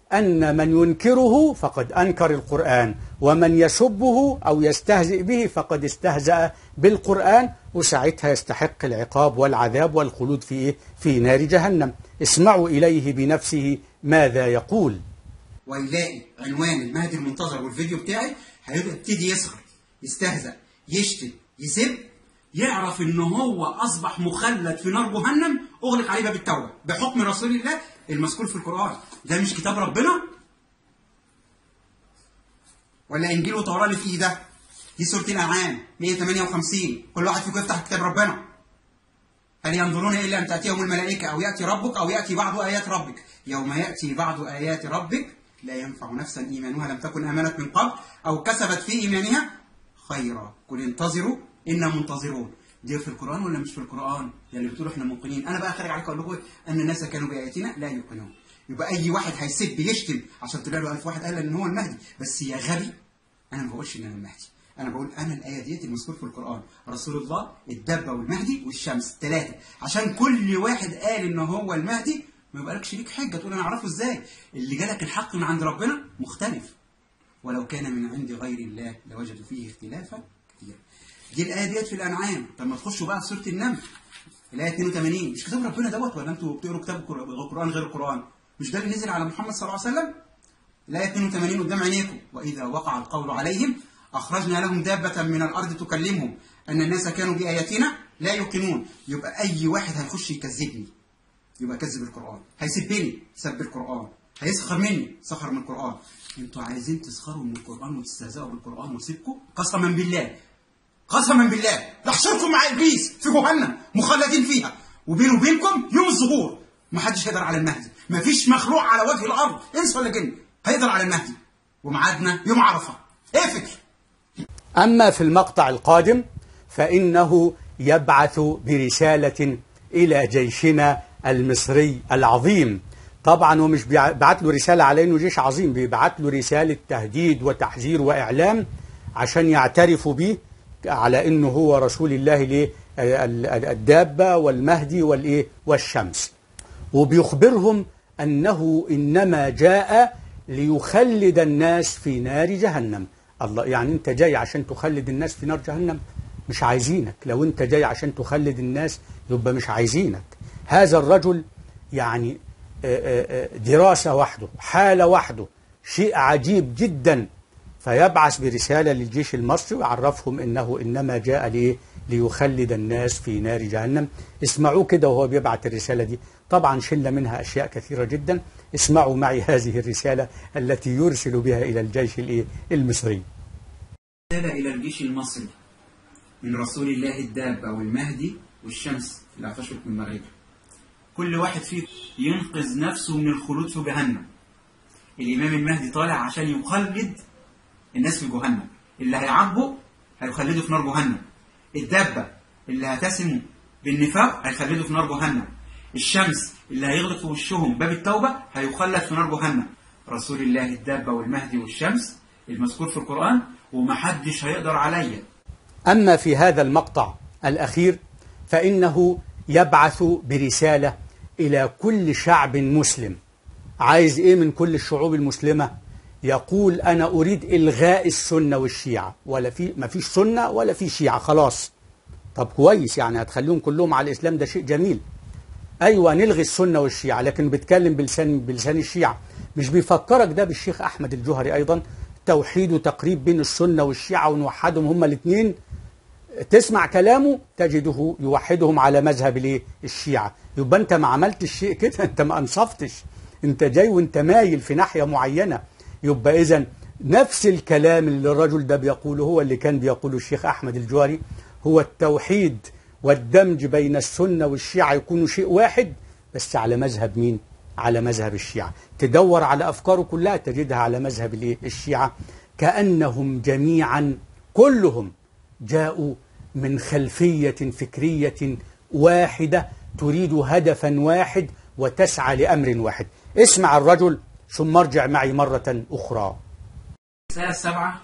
[SPEAKER 1] أن من ينكره فقد أنكر القرآن ومن يسبه أو يستهزئ به فقد استهزأ بالقرآن وساعتها يستحق العقاب والعذاب والخلود في إيه؟ في نار جهنم اسمعوا إليه بنفسه ماذا يقول
[SPEAKER 3] ويلاقي عنوان المهدي المنتظر والفيديو بتاعي هيبتدي يسخر يستهزأ يشتم يسب يعرف ان هو اصبح مخلد في نار جهنم اغلق عليه باب التوبه بحكم رسول الله المذكور في القران ده مش كتاب ربنا ولا انجيل وتوراه اللي فيه ده دي سوره الانعام 158 كل واحد فيكم يفتح كتاب ربنا هل ينظرون الا ان تاتيهم الملائكه او ياتي ربك او ياتي بعض ايات ربك يوم ياتي بعض ايات ربك لا ينفع نفسا ايمانها لم تكن امنت من قبل او كسبت في ايمانها خيرا قل انتظروا انا منتظرون دي في القران ولا مش في القران يا اللي بتقولوا احنا موقنين انا بقى خارج عليكم اقول لكم ان الناس كانوا باياتنا لا يوقنون يبقى اي واحد هيسب يشتم عشان طلع له 1000 واحد قال ان هو المهدي بس يا غبي انا ما بقولش ان انا المهدي انا بقول انا الايه ديت المذكور في القران رسول الله الدبه والمهدي والشمس ثلاثه عشان كل واحد قال ان هو المهدي ما يبقالكش ليك حجه تقول انا اعرفه ازاي اللي جالك الحق من عند ربنا مختلف ولو كان من عند غير الله لوجدوا فيه اختلافا كثيرا دي الايه ديت في الانعام طب ما تخشوا بقى في سوره النمل الايه 82 مش كتاب ربنا دوت ولا انتوا بتقروا كتاب القران غير القران مش ده اللي نزل على محمد صلى الله عليه وسلم الآية 82 قدام عينيكم وإذا وقع القول عليهم أخرجنا لهم دابة من الأرض تكلمهم أن الناس كانوا بآياتنا لا يوقنون يبقى أي واحد هيخش يكذبني يبقى كذب القرآن هيسبني سب القرآن هيسخر مني سخر من القرآن انتوا عايزين تسخروا من القرآن وتستهزئوا بالقرآن وسيبكم قسما بالله قسما بالله لحشركم مع ابليس في جهنم مخلدين فيها وبيني وبينكم يوم الظهور ما حدش هيقدر على المهدي ما فيش مخلوق على وجه الارض انس ولا جن هيقدر على المهدي وميعادنا يوم عرفه اقفل
[SPEAKER 1] أما في المقطع القادم فإنه يبعث برسالة إلى جيشنا المصري العظيم طبعا هو مش بيبعت له رسالة على إنه جيش عظيم بيبعت له رسالة تهديد وتحذير وإعلام عشان يعترفوا به على إنه هو رسول الله ليه الدابة والمهدي والإيه والشمس وبيخبرهم أنه إنما جاء ليخلد الناس في نار جهنم الله يعني أنت جاي عشان تخلد الناس في نار جهنم مش عايزينك لو أنت جاي عشان تخلد الناس يبقى مش عايزينك هذا الرجل يعني دراسة وحده حالة وحده شيء عجيب جدا فيبعث برسالة للجيش المصري ويعرفهم إنه إنما جاء ليه ليخلد الناس في نار جهنم اسمعوا كده وهو بيبعت الرسالة دي طبعا شلنا منها أشياء كثيرة جدا اسمعوا معي هذه الرسالة التي يرسل بها إلى الجيش الإيه؟ المصري
[SPEAKER 3] رسالة إلى الجيش المصري من رسول الله الدابة والمهدي والشمس اللي هتشرق من مغربها كل واحد فيكم ينقذ نفسه من الخلود في جهنم الإمام المهدي طالع عشان يخلد الناس في جهنم اللي هيعاقبه هيخلده في نار جهنم الدابة اللي هتسمه بالنفاق هيخلده في نار جهنم الشمس اللي هيغلق في وشهم باب التوبة هيخلد في نار جهنم رسول الله الدابة والمهدي والشمس المذكور في القرآن ومحدش هيقدر عليا
[SPEAKER 1] أما في هذا المقطع الأخير فإنه يبعث برسالة إلى كل شعب مسلم عايز إيه من كل الشعوب المسلمة يقول أنا أريد إلغاء السنة والشيعة ولا في ما فيش سنة ولا في شيعة خلاص طب كويس يعني هتخليهم كلهم على الإسلام ده شيء جميل أيوة نلغي السنة والشيعة لكن بيتكلم بلسان بلسان الشيعة مش بيفكرك ده بالشيخ أحمد الجوهري أيضا توحيد وتقريب بين السنة والشيعة ونوحدهم هما الاثنين تسمع كلامه تجده يوحدهم على مذهب الايه الشيعة يبقى انت ما عملتش شيء كده انت ما انصفتش انت جاي وانت مايل في ناحية معينة يبقى اذا نفس الكلام اللي الرجل ده بيقوله هو اللي كان بيقوله الشيخ احمد الجواري هو التوحيد والدمج بين السنة والشيعة يكونوا شيء واحد بس على مذهب مين على مذهب الشيعة تدور على أفكاره كلها تجدها على مذهب الايه الشيعة كأنهم جميعا كلهم جاءوا من خلفية فكرية واحدة تريد هدفا واحد وتسعى لأمر واحد اسمع الرجل ثم ارجع معي مرة أخرى
[SPEAKER 3] الرسالة السبعة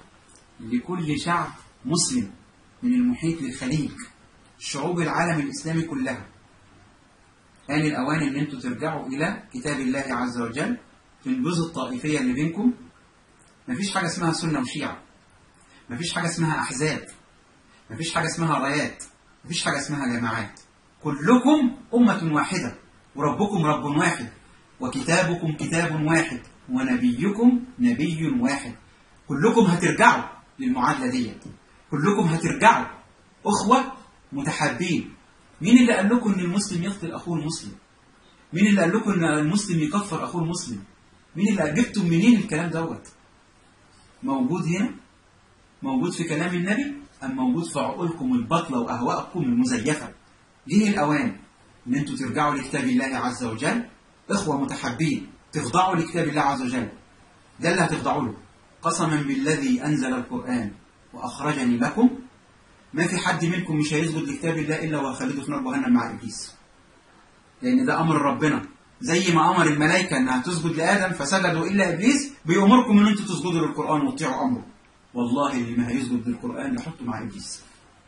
[SPEAKER 3] لكل شعب مسلم من المحيط للخليج شعوب العالم الإسلامي كلها آن الأوان أن أنتم ترجعوا إلى كتاب الله عز وجل تنبذوا الطائفية اللي بينكم مفيش حاجة اسمها سنة وشيعة مفيش حاجة اسمها أحزاب مفيش حاجة اسمها رايات مفيش حاجة اسمها جماعات كلكم أمة واحدة وربكم رب واحد وكتابكم كتاب واحد ونبيكم نبي واحد كلكم هترجعوا للمعادلة دي كلكم هترجعوا أخوة متحابين مين اللي قال لكم ان المسلم يقتل اخوه المسلم مين اللي قال لكم ان المسلم يكفر اخوه المسلم مين اللي جبتم منين الكلام دوت موجود هنا موجود في كلام النبي ام موجود في عقولكم الباطله واهوائكم المزيفه جه الاوان ان انتوا ترجعوا لكتاب الله عز وجل اخوه متحابين تخضعوا لكتاب الله عز وجل ده اللي هتخضعوا له قسما بالذي انزل القران واخرجني لكم ما في حد منكم مش هيسجد لكتاب الله إلا وخلده في نار جهنم مع إبليس لأن ده أمر ربنا زي ما أمر الملائكة أنها تسجد لآدم فسجدوا إلا إبليس بيأمركم أن أنتم تسجدوا للقرآن وتطيعوا أمره والله اللي ما هيسجد للقرآن يحطه مع إبليس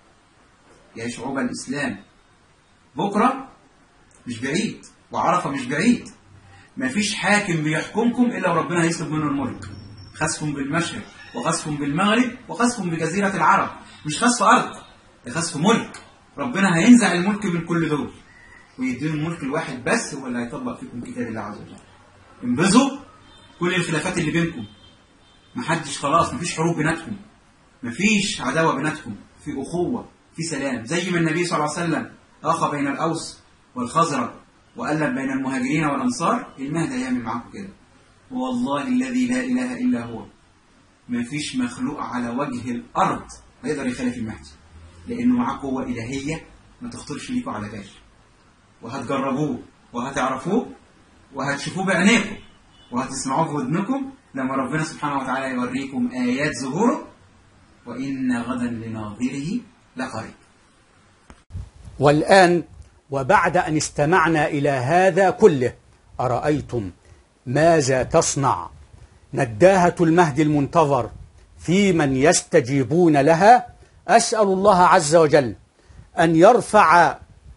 [SPEAKER 3] يا شعوب الإسلام بكرة مش بعيد وعرفة مش بعيد ما فيش حاكم بيحكمكم إلا وربنا هيسلب منه الملك خسف بالمشرق وخسف بالمغرب وخسف بجزيرة العرب مش خسف أرض ده خسف ملك ربنا هينزع الملك من كل دول ويديهم الملك الواحد بس هو اللي هيطبق فيكم كتاب الله عز وجل انبذوا كل الخلافات اللي بينكم محدش خلاص مفيش حروب بيناتكم مفيش عداوة بيناتكم في أخوة في سلام زي ما النبي صلى الله عليه وسلم أخى بين الأوس والخزرج وألف بين المهاجرين والأنصار المهدى يعمل معاكم كده والله الذي لا إله إلا هو مفيش مخلوق على وجه الأرض هيقدر يخالف المهدي لأنه معاه قوة إلهية ما تخطرش ليكوا على بال وهتجربوه وهتعرفوه وهتشوفوه بعينيكم وهتسمعوه في ودنكم لما ربنا سبحانه وتعالى يوريكم آيات ظهوره وإن غدا لناظره لقريب
[SPEAKER 1] والآن وبعد أن استمعنا إلى هذا كله أرأيتم ماذا تصنع نداهة المهدي المنتظر في من يستجيبون لها أسأل الله عز وجل أن يرفع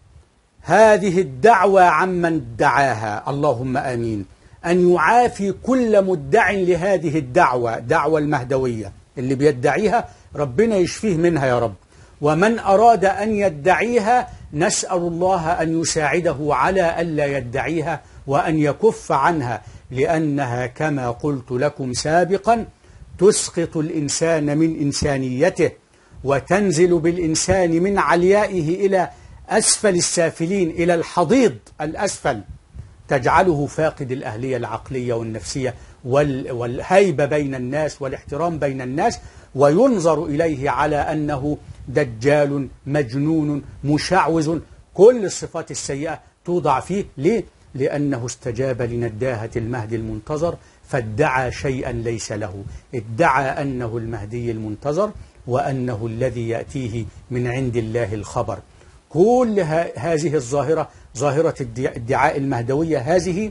[SPEAKER 1] هذه الدعوة عمن ادعاها اللهم آمين أن يعافي كل مدع لهذه الدعوة دعوة المهدوية اللي بيدعيها ربنا يشفيه منها يا رب ومن أراد أن يدعيها نسأل الله أن يساعده على ألا يدعيها وأن يكف عنها لأنها كما قلت لكم سابقا تسقط الإنسان من إنسانيته وتنزل بالإنسان من عليائه إلى أسفل السافلين إلى الحضيض الأسفل تجعله فاقد الأهلية العقلية والنفسية وال والهيبة بين الناس والاحترام بين الناس وينظر إليه على أنه دجال مجنون مشعوذ كل الصفات السيئة توضع فيه ليه؟ لأنه استجاب لنداهة المهدي المنتظر فادعى شيئا ليس له ادعى أنه المهدي المنتظر وأنه الذي يأتيه من عند الله الخبر كل هذه الظاهرة ظاهرة ادعاء المهدوية هذه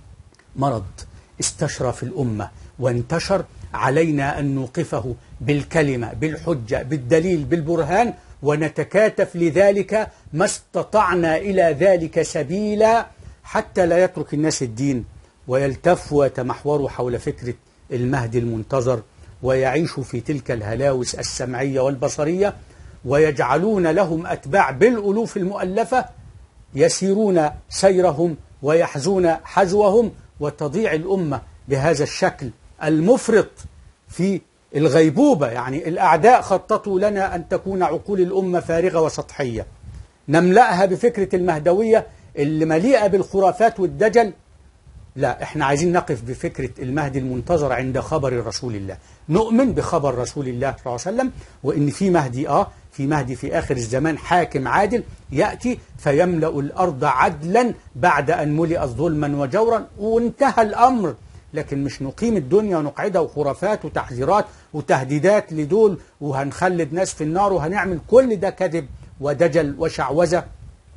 [SPEAKER 1] مرض استشرى في الأمة وانتشر علينا أن نوقفه بالكلمة بالحجة بالدليل بالبرهان ونتكاتف لذلك ما استطعنا إلى ذلك سبيلا حتى لا يترك الناس الدين ويلتفوا ويتمحوروا حول فكرة المهدي المنتظر ويعيشوا في تلك الهلاوس السمعية والبصرية ويجعلون لهم أتباع بالألوف المؤلفة يسيرون سيرهم ويحزون حزوهم وتضيع الأمة بهذا الشكل المفرط في الغيبوبة يعني الأعداء خططوا لنا أن تكون عقول الأمة فارغة وسطحية نملأها بفكرة المهدوية اللي مليئة بالخرافات والدجل لا احنا عايزين نقف بفكرة المهدي المنتظر عند خبر رسول الله نؤمن بخبر رسول الله صلى الله عليه وسلم وان في مهدي اه في مهدي في آخر الزمان حاكم عادل يأتي فيملأ الأرض عدلا بعد أن ملئت ظلما وجورا وانتهى الأمر لكن مش نقيم الدنيا ونقعدها وخرافات وتحذيرات وتهديدات لدول وهنخلد ناس في النار وهنعمل كل ده كذب ودجل وشعوذة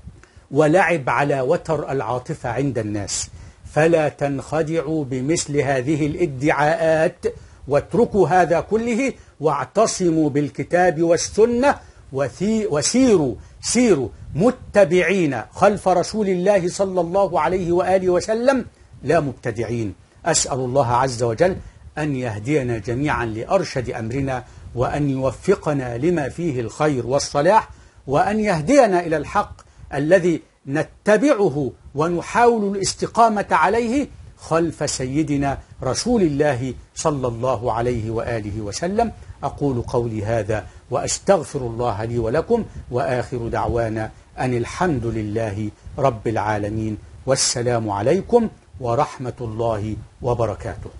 [SPEAKER 1] ولعب على وتر العاطفة عند الناس فلا تنخدعوا بمثل هذه الادعاءات واتركوا هذا كله واعتصموا بالكتاب والسنة وسيروا سيروا متبعين خلف رسول الله صلى الله عليه وآله وسلم لا مبتدعين أسأل الله عز وجل أن يهدينا جميعا لأرشد أمرنا وأن يوفقنا لما فيه الخير والصلاح وأن يهدينا إلى الحق الذي نتبعه ونحاول الاستقامة عليه خلف سيدنا رسول الله صلى الله عليه وآله وسلم أقول قولي هذا وأستغفر الله لي ولكم وآخر دعوانا أن الحمد لله رب العالمين والسلام عليكم ورحمة الله وبركاته